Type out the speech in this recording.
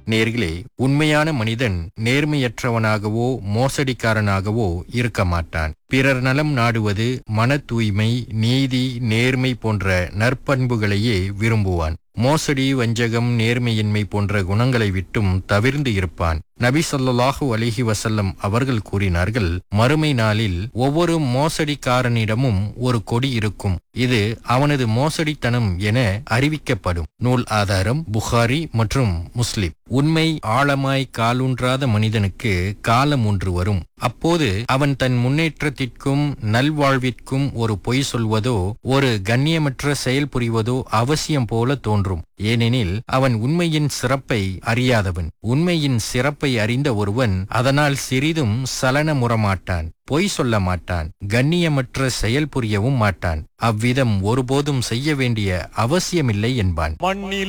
நேர்களே உண்மையான மனிதன் நேர்மையற்றவனாகவோ மோசடிக்காரனாகவோ இருக்க மாட்டான் பிறர் நலம் நாடுவது மன தூய்மை நீதி நேர்மை போன்ற நற்பண்புகளையே விரும்புவான் மோசடி வஞ்சகம் நேர்மையின்மை போன்ற குணங்களை விட்டும் தவிர்ந்து இருப்பான் நபி ஸல்லல்லாஹு அலைஹி வஸல்லம் அவர்கள் கூறினார்கள் மறுமை நாளில் ஒவ்வொரு மோசடிக்காரனிடமும் ஒரு கொடி இருக்கும் இது அவனது மோசடித்தனம் என அறிவிக்கப்படும் நூல் ஆதாரம் புகாரி மற்றும் முஸ்லிம் உண்மை ஆழமாய் காலூன்றாத மனிதனுக்கு காலம் ஒன்று வரும் அப்போது அவன் தன் முன்னேற்றத்திற்கும் நல்வாழ்விற்கும் ஒரு பொய் சொல்வதோ ஒரு கண்ணியமற்ற செயல் புரிவதோ அவசியம் போல தோன்றும் ஏனெனில் அவன் உண்மையின் சிறப்பை அறியாதவன் உண்மையின் சிறப்பை அறிந்த ஒருவன் அதனால் சிறிதும் சலனமுறமாட்டான் பொய் சொல்ல மாட்டான் கண்ணியமற்ற செயல் புரியவும் மாட்டான் அவ்விதம் ஒருபோதும் செய்ய வேண்டிய அவசியமில்லை என்பான் மண்ணில்